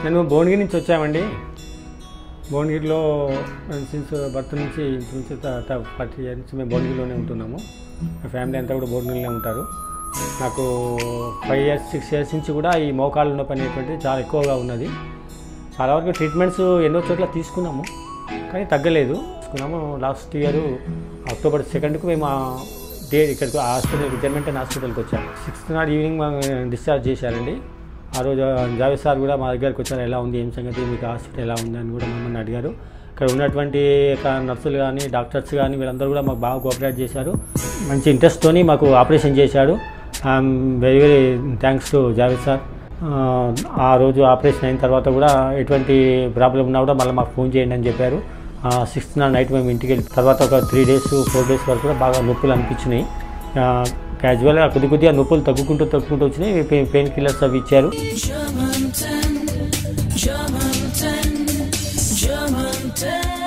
నేను భువనగిరి నుంచి వచ్చామండి భువనగిరిలో సిన్స్ బర్త్ నుంచి నుంచి ఫార్టీ ఇయర్ నుంచి మేము భువనగిరిలోనే ఉంటున్నాము మా ఫ్యామిలీ అంతా కూడా భువనగిరిలోనే ఉంటారు నాకు ఫైవ్ ఇయర్స్ సిక్స్ ఇయర్స్ నుంచి కూడా ఈ మోకాళ్ళ నొప్పి అనేటువంటిది చాలా ఎక్కువగా ఉన్నది చాలా వరకు ట్రీట్మెంట్స్ ఎన్నో చోట్ల తీసుకున్నాము కానీ తగ్గలేదు తీసుకున్నాము లాస్ట్ ఇయర్ అక్టోబర్ సెకండ్కు మేము ఆ డే ఇక్కడికి హాస్పిటల్ విద్యామెంటన్ హాస్పిటల్కి వచ్చాము సిక్స్త్ నాడు ఈవినింగ్ మా డిశ్చార్జ్ చేశారండి ఆ రోజు జావేద్ సార్ కూడా మా దగ్గరికి వచ్చారు ఎలా ఉంది ఏం సంగతి మీకు హాస్పిటల్ ఎలా ఉంది అని కూడా మమ్మల్ని అడిగారు ఇక్కడ ఉన్నటువంటి యొక్క నర్సులు కానీ డాక్టర్స్ కానీ వీళ్ళందరూ కూడా మాకు బాగా కోఆపరేట్ చేశారు మంచి ఇంట్రెస్ట్తోని మాకు ఆపరేషన్ చేశాడు I'm very very thanks to Javed sir ఆ, ఆ రోజు ఆపరేషన్ అయిన తర్వాత కూడా ఎటువంటి ప్రాబ్లం ఉన్నా కూడా మళ్ళీ మాకు ఫోన్ చేయండి అని చెప్పారు సిక్స్త్ నా నైట్ మేము ఇంటికి వెళ్ళి తర్వాత ఒక త్రీ డేస్ ఫోర్ డేస్ వరకు కూడా బాగా నొప్పులు అనిపించినాయి క్యాజువల్గా కొద్ది కొద్దిగా నొప్పులు తగ్గుకుంటూ తగ్గుకుంటూ వచ్చినాయి పెయిన్ పెయిన్ కిల్లర్స్ అవి ఇచ్చారు German 10, German 10, German 10.